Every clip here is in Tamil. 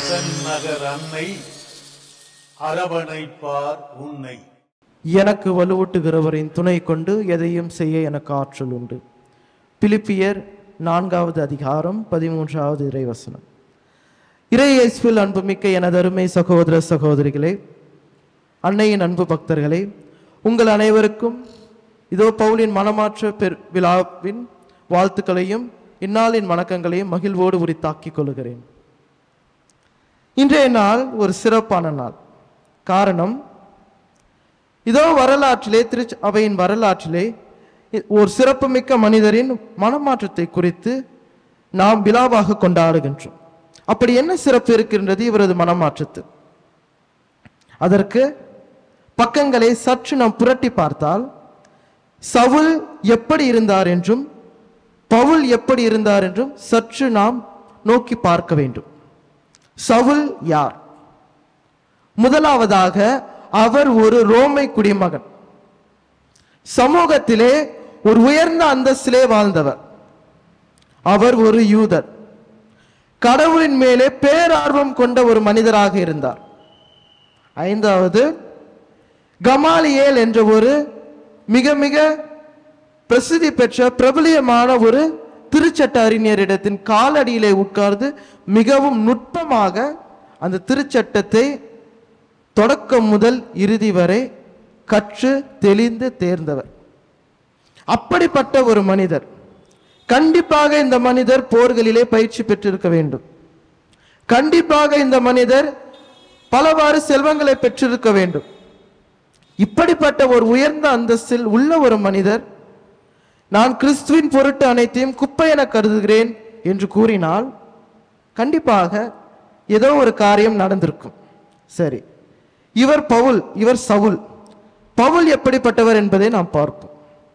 தன் நகர் அன்னை அரவணைப்பார் உன்னை எனக்கு வலுவூட்டுகிறவரின் துணை கொண்டு எதையும் செய்ய எனக்கு ஆற்றல் உண்டு பிலிப்பியர் நான்காவது அதிகாரம் பதிமூன்றாவது இறைவசனம் இறை இயேசுவில் அன்புமிக்க எனது அருமை சகோதர சகோதரிகளே அன்னையின் அன்பு பக்தர்களே உங்கள் அனைவருக்கும் இதோ பவுலின் மனமாற்ற பெரு விழாவின் வாழ்த்துக்களையும் இந்நாளின் வணக்கங்களையும் மகிழ்வோடு உரித்தாக்கிக் கொள்கிறேன் இன்றைய நாள் ஒரு சிறப்பான நாள் காரணம் இதோ வரலாற்றிலே திரு அவையின் வரலாற்றிலே இ- ஒரு சிறப்புமிக்க மனிதரின் மனமாற்றத்தை குறித்து நாம் விழாவாக கொண்டாடுகின்றோம் அப்படி என்ன சிறப்பு இருக்கின்றது இவரது மனமாற்றத்து அதற்கு பக்கங்களை சற்று நாம் புரட்டி பார்த்தால் சவுல் எப்படி இருந்தார் என்றும் பவுல் எப்படி இருந்தார் என்றும் சற்று நாம் நோக்கி பார்க்க வேண்டும் சவுல் யார் முதலாவதாக அவர் ஒரு ரோமை குடிமகன் சமூகத்திலே ஒரு உயர்ந்த அந்தஸ்திலே வாழ்ந்தவர் அவர் ஒரு யூதர் கடவுளின் மேலே பேரார்வம் கொண்ட ஒரு மனிதராக இருந்தார் ஐந்தாவது கமாலியேல் என்ற ஒரு மிக மிக பிரசித்தி பெற்ற பிரபலியமான ஒரு திருச்சட்ட அறிஞரிடத்தின் காலடியிலே உட்கார்ந்து மிகவும் நுட்பமாக அந்த திருச்சட்டத்தை தொடக்கம் முதல் இறுதி வரை கற்று தெளிந்து தேர்ந்தவர் அப்படிப்பட்ட ஒரு மனிதர் கண்டிப்பாக இந்த மனிதர் போர்களிலே பயிற்சி பெற்றிருக்க வேண்டும் கண்டிப்பாக இந்த மனிதர் பலவாறு செல்வங்களை பெற்றிருக்க வேண்டும் இப்படிப்பட்ட ஒரு உயர்ந்த அந்தஸ்தில் உள்ள ஒரு மனிதர் நான் கிறிஸ்துவின் பொருட்டு அனைத்தையும் குப்பை என கருதுகிறேன் என்று கூறினால் கண்டிப்பாக ஏதோ ஒரு காரியம் நடந்திருக்கும் சரி இவர் பவுல் இவர் சவுல் பவுல் எப்படிப்பட்டவர் என்பதை நாம் பார்ப்போம்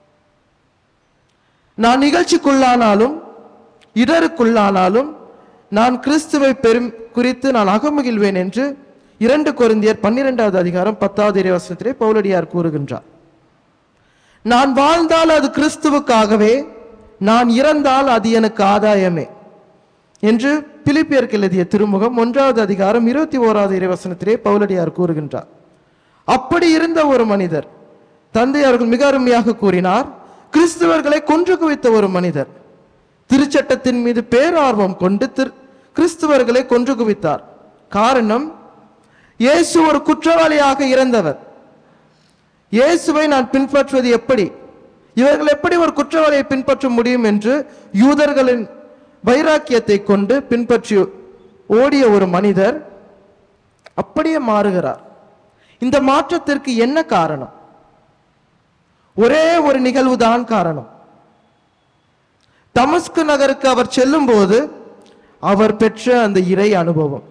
நான் நிகழ்ச்சிக்குள்ளானாலும் இடருக்குள்ளானாலும் நான் கிறிஸ்துவை பெரும் குறித்து நான் அகமகிழ்வேன் என்று இரண்டு கொரிந்தியர் பன்னிரெண்டாவது அதிகாரம் பத்தாவது இறைவசனத்திலே பவுலடியார் கூறுகின்றார் நான் வாழ்ந்தால் அது கிறிஸ்துவுக்காகவே நான் இறந்தால் அது எனக்கு ஆதாயமே என்று பிலிப்பியருக்கு எழுதிய திருமுகம் ஒன்றாவது அதிகாரம் இருபத்தி ஓராவது இறைவசனத்திலே பவுலடியார் கூறுகின்றார் அப்படி இருந்த ஒரு மனிதர் தந்தை அவர்கள் மிக அருமையாக கூறினார் கிறிஸ்தவர்களை கொன்று குவித்த ஒரு மனிதர் திருச்சட்டத்தின் மீது பேரார்வம் கொண்டு திரு கிறிஸ்தவர்களை கொன்று குவித்தார் காரணம் இயேசு ஒரு குற்றவாளியாக இறந்தவர் இயேசுவை நான் பின்பற்றுவது எப்படி இவர்கள் எப்படி ஒரு குற்றவாளியை பின்பற்ற முடியும் என்று யூதர்களின் வைராக்கியத்தை கொண்டு பின்பற்றி ஓடிய ஒரு மனிதர் அப்படியே மாறுகிறார் இந்த மாற்றத்திற்கு என்ன காரணம் ஒரே ஒரு நிகழ்வுதான் காரணம் தமஸ்கு நகருக்கு அவர் செல்லும்போது அவர் பெற்ற அந்த இறை அனுபவம்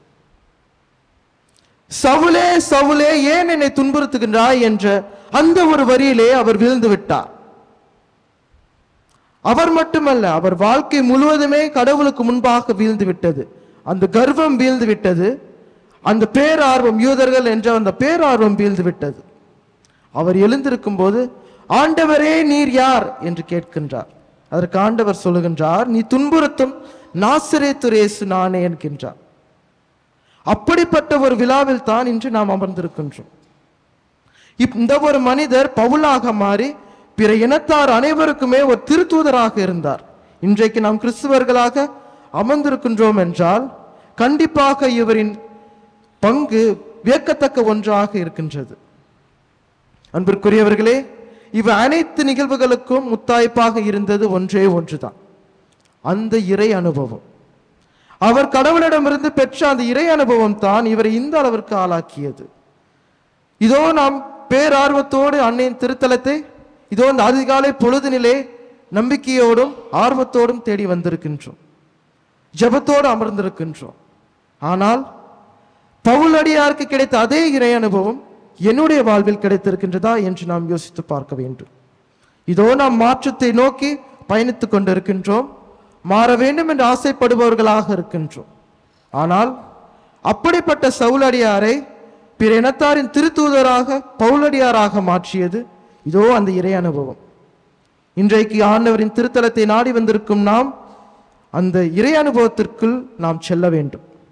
சவுலே சவுலே ஏன் என்னை துன்புறுத்துகின்றாய் என்ற அந்த ஒரு வரியிலே அவர் விழுந்து விட்டார் அவர் மட்டுமல்ல அவர் வாழ்க்கை முழுவதுமே கடவுளுக்கு முன்பாக வீழ்ந்து விட்டது அந்த கர்வம் வீழ்ந்து விட்டது அந்த பேரார்வம் யூதர்கள் என்ற அந்த பேரார்வம் வீழ்ந்து விட்டது அவர் எழுந்திருக்கும் போது ஆண்டவரே நீர் யார் என்று கேட்கின்றார் அதற்கு ஆண்டவர் சொல்லுகின்றார் நீ துன்புறுத்தும் நாசிரேத்துரேசு நானே என்கின்றார் அப்படிப்பட்ட ஒரு விழாவில் தான் இன்று நாம் அமர்ந்திருக்கின்றோம் இப்- இந்த ஒரு மனிதர் பவுலாக மாறி பிற இனத்தார் அனைவருக்குமே ஒரு திருத்தூதராக இருந்தார் இன்றைக்கு நாம் கிறிஸ்துவர்களாக அமர்ந்திருக்கின்றோம் என்றால் கண்டிப்பாக இவரின் பங்கு வியக்கத்தக்க ஒன்றாக இருக்கின்றது அன்பிற்குரியவர்களே இவ அனைத்து நிகழ்வுகளுக்கும் முத்தாய்ப்பாக இருந்தது ஒன்றே ஒன்றுதான் அந்த இறை அனுபவம் அவர் கடவுளிடமிருந்து பெற்ற அந்த இறை அனுபவம் தான் இவரை இந்த அளவிற்கு ஆளாக்கியது இதோ நாம் பேரார்வத்தோடு அன்னையின் திருத்தலத்தை இதோ இந்த அதிகாலை பொழுதினிலே நம்பிக்கையோடும் ஆர்வத்தோடும் தேடி வந்திருக்கின்றோம் ஜெபத்தோடு அமர்ந்திருக்கின்றோம் ஆனால் பவுலடியாருக்கு கிடைத்த அதே இறை அனுபவம் என்னுடைய வாழ்வில் கிடைத்திருக்கின்றதா என்று நாம் யோசித்து பார்க்க வேண்டும் இதோ நாம் மாற்றத்தை நோக்கி பயணித்துக் கொண்டிருக்கின்றோம் மாற வேண்டும் என்று ஆசைப்படுபவர்களாக இருக்கின்றோம் ஆனால் அப்படிப்பட்ட சவுலடியாரை பிற இனத்தாரின் திருத்தூதராக பவுலடியாராக மாற்றியது இதோ அந்த இறை அனுபவம் இன்றைக்கு ஆண்டவரின் திருத்தலத்தை நாடி வந்திருக்கும் நாம் அந்த இறை அனுபவத்திற்குள் நாம் செல்ல வேண்டும்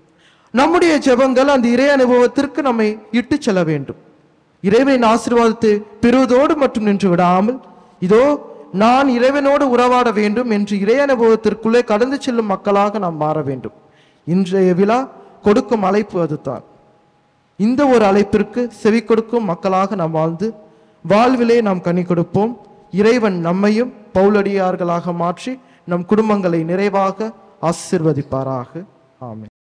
நம்முடைய ஜெபங்கள் அந்த இறை அனுபவத்திற்கு நம்மை இட்டு செல்ல வேண்டும் இறைவனின் ஆசீர்வாதத்தை பெறுவதோடு மட்டும் நின்று விடாமல் இதோ நான் இறைவனோடு உறவாட வேண்டும் என்று இறை அனுபவத்திற்குள்ளே கடந்து செல்லும் மக்களாக நாம் மாற வேண்டும் இன்றைய விழா கொடுக்கும் அழைப்பு அதுதான் இந்த ஒரு அழைப்பிற்கு செவி கொடுக்கும் மக்களாக நாம் வாழ்ந்து வாழ்விலே நாம் கனி கொடுப்போம் இறைவன் நம்மையும் பவுலடியார்களாக மாற்றி நம் குடும்பங்களை நிறைவாக ஆசிர்வதிப்பாராக ஆமென்